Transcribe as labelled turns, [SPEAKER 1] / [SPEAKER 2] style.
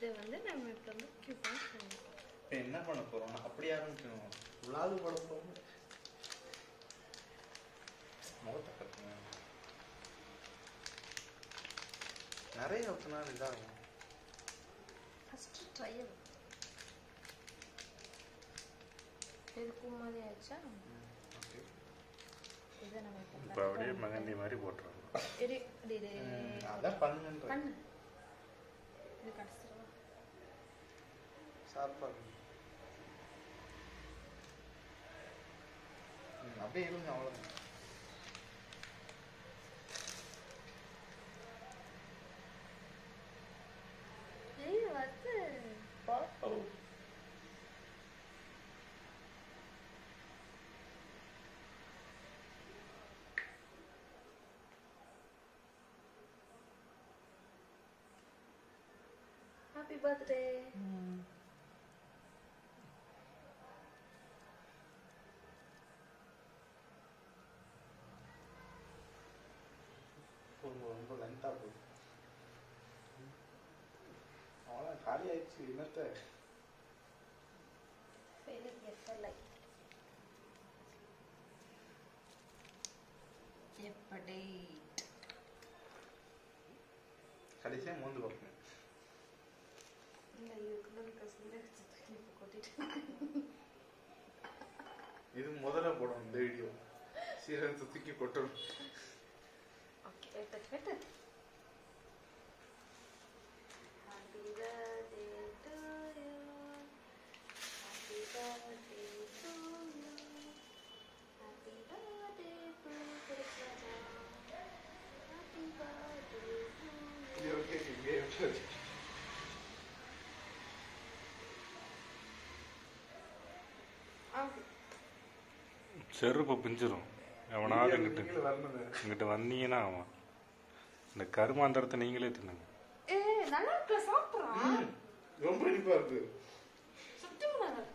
[SPEAKER 1] இதை வந்து நம்ம இப்போ வந்து கியூபாக பண்ணணும்
[SPEAKER 2] இப்போ என்ன பண்ண போறோம் அப்படி ஆரம்பிக்கணும் விழாது போட போறோம் முகத்தை கட்டுங்க நிறைய ஊற்றினா இதாகும்
[SPEAKER 1] ஃபஸ்ட்டு ட்ரையல் இது பூ மாதிரி ஆயிடுச்சா
[SPEAKER 2] ஓகே
[SPEAKER 1] இதை நம்ம இப்போ
[SPEAKER 3] இப்போ அப்படியே மெகந்தி மாதிரி போட்டுருவாங்க
[SPEAKER 1] இரு இரு, இரு
[SPEAKER 2] அதான் பண்ணுன்ற
[SPEAKER 1] பண்ணு இது கடைசிடுவா
[SPEAKER 2] ஷார்ப்பாக இருக்கும் ம், அப்படியே இருங்க அவ்வளோதான்
[SPEAKER 1] ஏய் வந்து ஹாப்பி பர்த்டே
[SPEAKER 2] ரொம்ப ரொம்ப லென்த்தாக போகுது அவ்வளோ காலி ஆயிடுச்சு என்னத்த
[SPEAKER 1] ஃபெயிலிங் எஃப்எல்ஐ எப்படி
[SPEAKER 2] கடைசியாக மூந்து பார்க்கணும்
[SPEAKER 1] இல்லை இதுக்குள்ள இருக்க சந்தேகத்தை இப்போ கொட்டிட்டு
[SPEAKER 2] இது முதல்ல போடணும் இந்த வீடியோ சீரகத்தை தூக்கி கொட்டணும்
[SPEAKER 1] ஓகே வெட்டு வெட்டு happy birthday to you happy birthday to you happy birthday to Krishna happy birthday to
[SPEAKER 2] இது ஓகே இங்கே விட்டு வச்சு
[SPEAKER 1] ஓகே
[SPEAKER 3] செருப்பு பிஞ்சிரும் எவனாவது இங்கிட்டு
[SPEAKER 2] நீங்களே வரணும்
[SPEAKER 3] இங்கிட்ட வந்தீங்கன்னா அவன் இந்த கருமாந்திரத்தை நீங்களே தின்னுங்க
[SPEAKER 1] ஏ நல்லா இருக்க சாப்பிட்றான்
[SPEAKER 2] ரொம்ப இனிப்பா இருக்கு
[SPEAKER 1] சுத்தமாக நல்லா இருக்கு